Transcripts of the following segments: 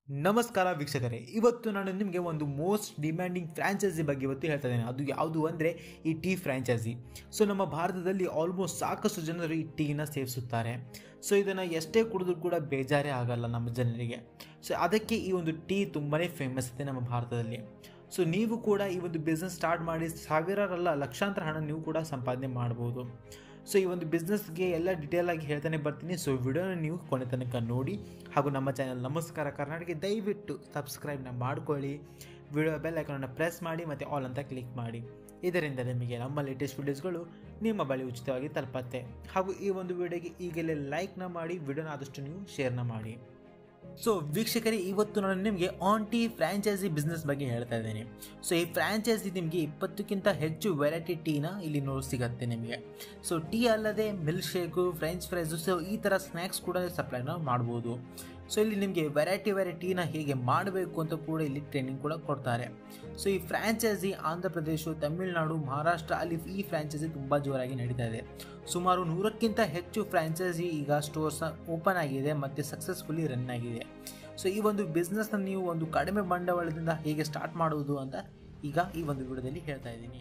ನಮಸ್ಕಾರ ವೀಕ್ಷಕರೇ ಇವತ್ತು ನಾನು ನಿಮಗೆ ಒಂದು ಮೋಸ್ಟ್ ಡಿಮ್ಯಾಂಡಿಂಗ್ ಫ್ರ್ಯಾಂಚೈಸಿ ಬಗ್ಗೆ ಇವತ್ತು ಹೇಳ್ತಾ ಇದ್ದೇನೆ ಅದು ಯಾವುದು ಅಂದರೆ ಈ ಟೀ ಫ್ರ್ಯಾಂಚೈಸಿ ಸೊ ನಮ್ಮ ಭಾರತದಲ್ಲಿ ಆಲ್ಮೋಸ್ಟ್ ಸಾಕಷ್ಟು ಜನರು ಈ ಟೀನ ಸೇವಿಸುತ್ತಾರೆ ಸೊ ಇದನ್ನು ಎಷ್ಟೇ ಕುಡಿದ್ರೂ ಕೂಡ ಬೇಜಾರೇ ಆಗಲ್ಲ ನಮ್ಮ ಜನರಿಗೆ ಸೊ ಅದಕ್ಕೆ ಈ ಒಂದು ಟೀ ತುಂಬಾ ಫೇಮಸ್ ಇದೆ ನಮ್ಮ ಭಾರತದಲ್ಲಿ ಸೊ ನೀವು ಕೂಡ ಈ ಒಂದು ಬಿಸ್ನೆಸ್ ಸ್ಟಾರ್ಟ್ ಮಾಡಿ ಸಾವಿರಾರಲ್ಲ ಲಕ್ಷಾಂತರ ಹಣ ನೀವು ಕೂಡ ಸಂಪಾದನೆ ಮಾಡ್ಬೋದು ಸೊ ಈ ಒಂದು ಬಿಸ್ನೆಸ್ಗೆ ಎಲ್ಲ ಡೀಟೇಲ್ ಆಗಿ ಹೇಳ್ತಾನೆ ಬರ್ತೀನಿ ಸೊ ವಿಡಿಯೋನ ನೀವು ಕೊನೆ ತನಕ ನೋಡಿ ಹಾಗೂ ನಮ್ಮ ಚಾನಲ್ ನಮಸ್ಕಾರ ಕರ್ನಾಟಕ ದಯವಿಟ್ಟು ಸಬ್ಸ್ಕ್ರೈಬ್ನ ಮಾಡ್ಕೊಳ್ಳಿ ವಿಡಿಯೋ ಬೆಲ್ ಐಕಾನನ್ನು ಪ್ರೆಸ್ ಮಾಡಿ ಮತ್ತು ಆಲ್ ಅಂತ ಕ್ಲಿಕ್ ಮಾಡಿ ಇದರಿಂದ ನಿಮಗೆ ನಮ್ಮ ಲೇಟೆಸ್ಟ್ ವಿಡಿಯೋಸ್ಗಳು ನಿಮ್ಮ ಬಳಿ ಉಚಿತವಾಗಿ ತಲುಪತ್ತೆ ಹಾಗೂ ಈ ಒಂದು ವಿಡಿಯೋಗೆ ಈಗಲೇ ಲೈಕ್ನ ಮಾಡಿ ವಿಡಿಯೋನ ಆದಷ್ಟು ನೀವು ಶೇರ್ನ ಮಾಡಿ ಸೊ ವೀಕ್ಷಕರೇ ಇವತ್ತು ನಾನು ನಿಮಗೆ ಆನ್ ಟೀ ಫ್ರ್ಯಾಂಚೈಸಿ ಬಿಸ್ನೆಸ್ ಬಗ್ಗೆ ಹೇಳ್ತಾ ಇದ್ದೇನೆ ಸೊ ಈ ಫ್ರ್ಯಾಂಚೈಸಿ ನಿಮಗೆ ಇಪ್ಪತ್ತಕ್ಕಿಂತ ಹೆಚ್ಚು ವೆರೈಟಿ ಟೀನ ಇಲ್ಲಿ ನೋಡಿ ಸಿಗುತ್ತೆ ನಿಮಗೆ ಸೊ ಟೀ ಅಲ್ಲದೆ milk shake french fries so ಈ ಥರ ಸ್ನ್ಯಾಕ್ಸ್ ಕೂಡ ಸಪ್ಲೈನ ಮಾಡ್ಬೋದು ಸೊ ಇಲ್ಲಿ ನಿಮಗೆ ವೆರೈಟಿ ವೆರೈಟಿನ ಹೇಗೆ ಮಾಡಬೇಕು ಅಂತ ಕೂಡ ಇಲ್ಲಿ ಟ್ರೈನಿಂಗ್ ಕೂಡ ಕೊಡ್ತಾರೆ ಸೊ ಈ ಫ್ರ್ಯಾಂಚೈಸಿ ಆಂಧ್ರ ಪ್ರದೇಶ ತಮಿಳುನಾಡು ಮಹಾರಾಷ್ಟ್ರ ಅಲ್ಲಿ ಈ ಫ್ರ್ಯಾಂಚೈಸಿ ತುಂಬ ಜೋರಾಗಿ ನಡೀತಾ ಇದೆ ಸುಮಾರು ನೂರಕ್ಕಿಂತ ಹೆಚ್ಚು ಫ್ರ್ಯಾಂಚೈಸಿ ಈಗ ಸ್ಟೋರ್ಸ್ ಓಪನ್ ಆಗಿದೆ ಮತ್ತು ಸಕ್ಸಸ್ಫುಲಿ ರನ್ ಆಗಿದೆ ಸೊ ಈ ಒಂದು ಬಿಸ್ನೆಸ್ನ ನೀವು ಒಂದು ಕಡಿಮೆ ಬಂಡವಾಳದಿಂದ ಹೇಗೆ ಸ್ಟಾರ್ಟ್ ಮಾಡುವುದು ಅಂತ ಈಗ ಈ ಒಂದು ವಿಡಿಯೋದಲ್ಲಿ ಹೇಳ್ತಾ ಇದ್ದೀನಿ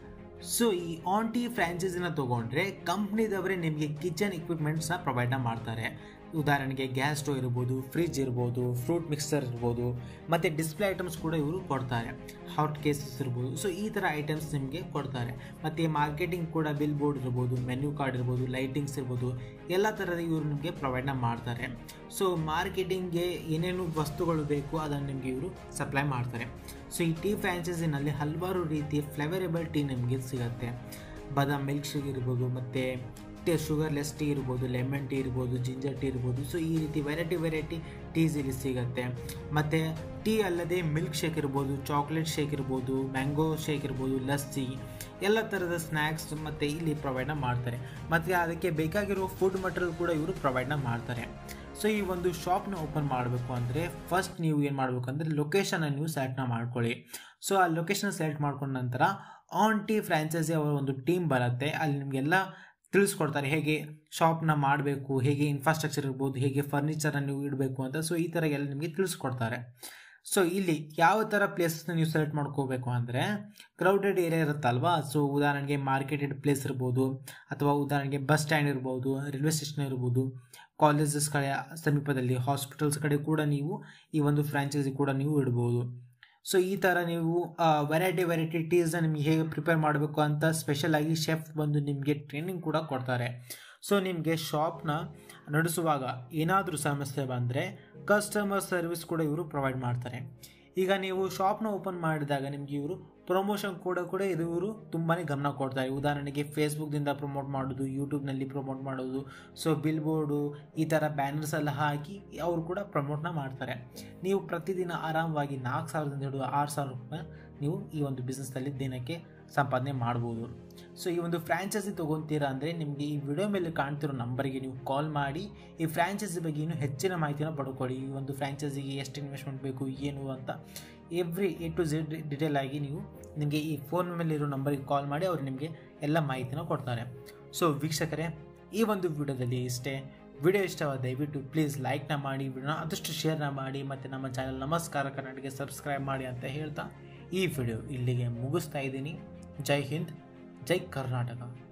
ಸೊ ಈ ಆನ್ ಟಿ ಫ್ರ್ಯಾಂಚೈಸಿನ ತೊಗೊಂಡ್ರೆ ಕಂಪ್ನಿದವರೇ ನಿಮಗೆ ಕಿಚನ್ ಇಕ್ವಿಪ್ಮೆಂಟ್ಸ್ನ ಪ್ರೊವೈಡ್ನ ಮಾಡ್ತಾರೆ ಉದಾಹರಣೆಗೆ ಗ್ಯಾಸ್ ಸ್ಟೋವ್ ಇರ್ಬೋದು ಫ್ರಿಜ್ ಇರ್ಬೋದು ಫ್ರೂಟ್ ಮಿಕ್ಸರ್ ಇರ್ಬೋದು ಮತ್ತು ಡಿಸ್ಪ್ಲೇ ಐಟಮ್ಸ್ ಕೂಡ ಇವರು ಕೊಡ್ತಾರೆ ಹಾಟ್ ಕೇಸಸ್ ಇರ್ಬೋದು ಸೊ ಈ ಥರ ಐಟಮ್ಸ್ ನಿಮಗೆ ಕೊಡ್ತಾರೆ ಮತ್ತು ಮಾರ್ಕೆಟಿಂಗ್ ಕೂಡ ಬಿಲ್ ಬೋರ್ಡ್ ಇರ್ಬೋದು ಮೆನ್ಯೂ ಕಾರ್ಡ್ ಇರ್ಬೋದು ಲೈಟಿಂಗ್ಸ್ ಇರ್ಬೋದು ಎಲ್ಲ ಥರದ ಇವರು ನಿಮಗೆ ಪ್ರೊವೈಡ್ನ ಮಾಡ್ತಾರೆ ಸೊ ಮಾರ್ಕೆಟಿಂಗ್ಗೆ ಏನೇನು ವಸ್ತುಗಳು ಬೇಕು ಅದನ್ನು ನಿಮಗೆ ಇವರು ಸಪ್ಲೈ ಮಾಡ್ತಾರೆ ಸೊ ಈ ಟೀ ಫ್ರ್ಯಾಂಚೈಸಿನಲ್ಲಿ ಹಲವಾರು ರೀತಿಯ ಫ್ಲೇವರೇಬಲ್ ಟೀ ನಿಮಗೆ ಸಿಗುತ್ತೆ ಬಾದಾಮ್ ಮಿಲ್ಕ್ ಶೇಕ್ ಇರ್ಬೋದು ಮತ್ತು ಟೀ ಶುಗರ್ಲೆಸ್ ಟೀ ಇರ್ಬೋದು ಲೆಮನ್ ಟೀ ಇರ್ಬೋದು ಜಿಂಜರ್ ಟೀ ಇರ್ಬೋದು ಸೊ ಈ ರೀತಿ ವೆರೈಟಿ ವೆರೈಟಿ ಟೀಸ್ ಇಲ್ಲಿ ಸಿಗುತ್ತೆ ಮತ್ತು ಟೀ ಅಲ್ಲದೆ ಮಿಲ್ಕ್ ಶೇಕ್ ಇರ್ಬೋದು ಚಾಕ್ಲೇಟ್ ಶೇಕ್ ಇರ್ಬೋದು ಮ್ಯಾಂಗೋ ಶೇಕ್ ಇರ್ಬೋದು ಲಸ್ಸಿ ಎಲ್ಲ ಥರದ ಸ್ನ್ಯಾಕ್ಸ್ ಮತ್ತು ಇಲ್ಲಿ ಪ್ರೊವೈಡ್ನ ಮಾಡ್ತಾರೆ ಮತ್ತು ಅದಕ್ಕೆ ಬೇಕಾಗಿರೋ ಫುಡ್ ಮಟೀರಿಯಲ್ ಕೂಡ ಇವರು ಪ್ರೊವೈಡ್ನ ಮಾಡ್ತಾರೆ ಸೊ ಈ ಒಂದು ಶಾಪ್ನ ಓಪನ್ ಮಾಡಬೇಕು ಅಂದರೆ ಫಸ್ಟ್ ನೀವು ಏನು ಮಾಡಬೇಕು ಅಂದರೆ ಲೊಕೇಶನ್ನ ನೀವು ಸೆಲೆಕ್ಟ್ನ ಮಾಡ್ಕೊಳ್ಳಿ ಸೊ ಆ ಲೊಕೇಶನ್ ಸೆಲೆಕ್ಟ್ ಮಾಡ್ಕೊಂಡ ನಂತರ ಆನ್ ಟಿ ಫ್ರ್ಯಾಂಚೈಸಿ ಅವರ ಒಂದು ಟೀಮ್ ಬರುತ್ತೆ ಅಲ್ಲಿ ನಿಮಗೆಲ್ಲ ತಿಳಿಸ್ಕೊಡ್ತಾರೆ ಹೇಗೆ ಶಾಪ್ನ ಮಾಡಬೇಕು ಹೇಗೆ ಇನ್ಫ್ರಾಸ್ಟ್ರಕ್ಚರ್ ಇರ್ಬೋದು ಹೇಗೆ ಫರ್ನಿಚರ್ನ ನೀವು ಇಡಬೇಕು ಅಂತ ಸೊ ಈ ಥರ ಎಲ್ಲ ನಿಮಗೆ ತಿಳಿಸ್ಕೊಡ್ತಾರೆ ಸೊ ಇಲ್ಲಿ ಯಾವ ಥರ ಪ್ಲೇಸಸ್ನ ನೀವು ಸೆಲೆಕ್ಟ್ ಮಾಡ್ಕೋಬೇಕು ಅಂದರೆ ಕ್ರೌಡೆಡ್ ಏರಿಯಾ ಇರುತ್ತಲ್ವಾ ಸೊ ಉದಾಹರಣೆಗೆ ಮಾರ್ಕೆಟೆಡ್ ಪ್ಲೇಸ್ ಇರ್ಬೋದು ಅಥವಾ ಉದಾಹರಣೆಗೆ ಬಸ್ ಸ್ಟ್ಯಾಂಡ್ ಇರ್ಬೋದು ರೈಲ್ವೆ ಸ್ಟೇಷನ್ ಇರ್ಬೋದು ಕಾಲೇಜಸ್ ಕಡೆ ಸಮೀಪದಲ್ಲಿ ಹಾಸ್ಪಿಟಲ್ಸ್ ಕಡೆ ಕೂಡ ನೀವು ಈ ಒಂದು ಫ್ರ್ಯಾಂಚೈಸಿ ಕೂಡ ನೀವು ಇಡ್ಬೋದು ಸೊ ಈ ಥರ ನೀವು ವೆರೈಟಿ ವೆರೈಟಿ ಟೀಸ್ನ ನಿಮಗೆ ಹೇಗೆ ಪ್ರಿಪೇರ್ ಮಾಡಬೇಕು ಅಂತ ಸ್ಪೆಷಲಾಗಿ ಶೆಫ್ ಬಂದು ನಿಮಗೆ ಟ್ರೈನಿಂಗ್ ಕೂಡ ಕೊಡ್ತಾರೆ ಸೊ ನಿಮಗೆ ಶಾಪ್ನ ನಡೆಸುವಾಗ ಏನಾದರೂ ಸಮಸ್ಯೆ ಬಂದರೆ ಕಸ್ಟಮರ್ ಸರ್ವಿಸ್ ಕೂಡ ಇವರು ಪ್ರೊವೈಡ್ ಮಾಡ್ತಾರೆ ಈಗ ನೀವು ಶಾಪ್ನ ಓಪನ್ ಮಾಡಿದಾಗ ನಿಮಗೆ ಇವರು ಪ್ರಮೋಷನ್ ಕೂಡ ಕೂಡ ಇದು ಇವರು ತುಂಬಾ ಗಮನ ಕೊಡ್ತಾರೆ ಉದಾಹರಣೆಗೆ ಫೇಸ್ಬುಕ್ದಿಂದ ಪ್ರಮೋಟ್ ಮಾಡೋದು ಯೂಟ್ಯೂಬ್ನಲ್ಲಿ ಪ್ರಮೋಟ್ ಮಾಡೋದು ಸೊ ಬಿಲ್ ಬೋರ್ಡು ಈ ಥರ ಬ್ಯಾನರ್ಸ್ ಎಲ್ಲ ಹಾಕಿ ಅವರು ಕೂಡ ಪ್ರಮೋಟ್ನ ಮಾಡ್ತಾರೆ ನೀವು ಪ್ರತಿದಿನ ಆರಾಮವಾಗಿ ನಾಲ್ಕು ಸಾವಿರದಿಂದ ಹಿಡಿದು ಆರು ಸಾವಿರ ರೂಪಾಯಿ ನೀವು ಈ ಒಂದು ಬಿಸ್ನೆಸ್ನಲ್ಲಿ ದಿನಕ್ಕೆ ಸಂಪಾದನೆ ಮಾಡ್ಬೋದು ಸೊ ಈ ಒಂದು ಫ್ರ್ಯಾಂಚೈಸಿ ತೊಗೊತೀರಾ ಅಂದರೆ ನಿಮಗೆ ಈ ವಿಡಿಯೋ ಮೇಲೆ ಕಾಣ್ತಿರೋ ನಂಬರಿಗೆ ನೀವು ಕಾಲ್ ಮಾಡಿ ಈ ಫ್ರ್ಯಾಂಚೈಸಿ ಬಗ್ಗೆ ಇನ್ನೂ ಹೆಚ್ಚಿನ ಮಾಹಿತಿನ ಪಡ್ಕೊಳ್ಳಿ ಈ ಒಂದು ಫ್ರ್ಯಾಂಚೈಸಿಗೆ ಎಷ್ಟು ಇನ್ವೆಸ್ಟ್ಮೆಂಟ್ ಬೇಕು ಏನು ಅಂತ every A to Z detail ಆಗಿ ನೀವು ನಿಮಗೆ ಈ ಫೋನ್ ಮೇಲಿರೋ ನಂಬರಿಗೆ ಕಾಲ್ ಮಾಡಿ ಅವರು ನಿಮಗೆ ಎಲ್ಲ ಮಾಹಿತಿನ ಕೊಡ್ತಾರೆ ಸೊ ವೀಕ್ಷಕರೇ ಈ ಒಂದು ವಿಡಿಯೋದಲ್ಲಿ ಇಷ್ಟೇ ವಿಡಿಯೋ ಇಷ್ಟವಾದ ದಯವಿಟ್ಟು ಪ್ಲೀಸ್ ಲೈಕ್ನ ಮಾಡಿ ವಿಡಿಯೋನ ಆದಷ್ಟು ಶೇರ್ನ ಮಾಡಿ ಮತ್ತು ನಮ್ಮ ಚಾನಲ್ ನಮಸ್ಕಾರ ಕನ್ನಡಕ್ಕೆ ಸಬ್ಸ್ಕ್ರೈಬ್ ಮಾಡಿ ಅಂತ ಹೇಳ್ತಾ ಈ ವಿಡಿಯೋ ಇಲ್ಲಿಗೆ ಮುಗಿಸ್ತಾ ಇದ್ದೀನಿ ಜೈ ಹಿಂದ್ ಜೈ ಕರ್ನಾಟಕ